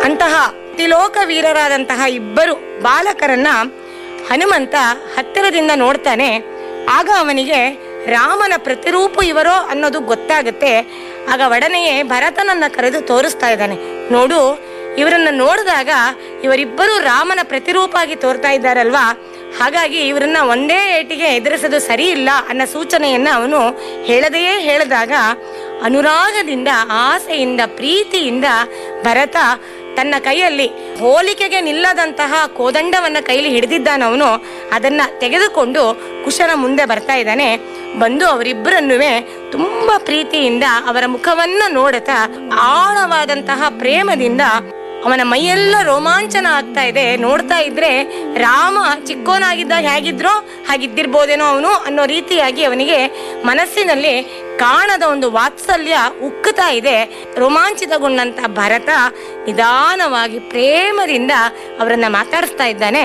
ಅಂತಹ ತ್ರಿಲೋಕ ವೀರರಾದಂತಹ ಇಬ್ಬರು ಬಾಲಕರನ್ನ ಹನುಮಂತ ಹತ್ತಿರದಿಂದ ನೋಡ್ತಾನೆ ಆಗ ಅವನಿಗೆ ರಾಮನ ಪ್ರತಿರೂಪ ಇವರೋ ಅನ್ನೋದು ಗೊತ್ತಾಗುತ್ತೆ ಆಗ ಒಡನೆಯೇ ಭರತನನ್ನ ಕರೆದು ತೋರಿಸ್ತಾ ಇದ್ದಾನೆ ನೋಡು ಇವರನ್ನ ನೋಡಿದಾಗ ಇವರಿಬ್ಬರು ರಾಮನ ಪ್ರತಿರೂಪ ಆಗಿ ತೋರ್ತಾ ಇದ್ದಾರಲ್ವಾ ಹಾಗಾಗಿ ಇವರನ್ನ ಒಂದೇ ಏಟಿಗೆ ಎದುರಿಸೋದು ಸರಿ ಇಲ್ಲ ಅನ್ನೋ ಸೂಚನೆಯನ್ನ ಅವನು ಹೇಳದೆಯೇ ಹೇಳಿದಾಗ ಅನುರಾಗದಿಂದ ಆಸೆಯಿಂದ ಪ್ರೀತಿಯಿಂದ ಭರತ ತನ್ನ ಕೈಯಲ್ಲಿ ಹೋಲಿಕೆಗೆ ನಿಲ್ಲದಂತಹ ಕೋದಂಡವನ್ನ ಕೈಲಿ ಹಿಡಿದಿದ್ದಾನವನು ಅದನ್ನ ತೆಗೆದುಕೊಂಡು ಕುಶನ ಮುಂದೆ ಬರ್ತಾ ಇದ್ದಾನೆ ಬಂದು ಅವರಿಬ್ಬರನ್ನೂ ತುಂಬಾ ಪ್ರೀತಿಯಿಂದ ಅವರ ಮುಖವನ್ನ ನೋಡುತ್ತಾ ಆಳವಾದಂತಹ ಪ್ರೇಮದಿಂದ ಅವನ ಮೈಯೆಲ್ಲ ರೋಮಾಂಚನ ಆಗ್ತಾ ಇದೆ ನೋಡ್ತಾ ಇದ್ರೆ ರಾಮ ಚಿಕ್ಕೋನಾಗಿದ್ದಾಗ ಹೇಗಿದ್ರೋ ಹಾಗಿದ್ದಿರ್ಬೋದೇನೋ ಅವನು ಅನ್ನೋ ರೀತಿಯಾಗಿ ಅವನಿಗೆ ಮನಸ್ಸಿನಲ್ಲಿ ಕಾಣದ ಒಂದು ವಾತ್ಸಲ್ಯ ಉಕ್ಕುತ್ತಾ ಇದೆ ರೋಮಾಂಚಿತಗೊಂಡಂತ ಭರತ ನಿಧಾನವಾಗಿ ಪ್ರೇಮದಿಂದ ಅವರನ್ನ ಮಾತಾಡಿಸ್ತಾ ಇದ್ದಾನೆ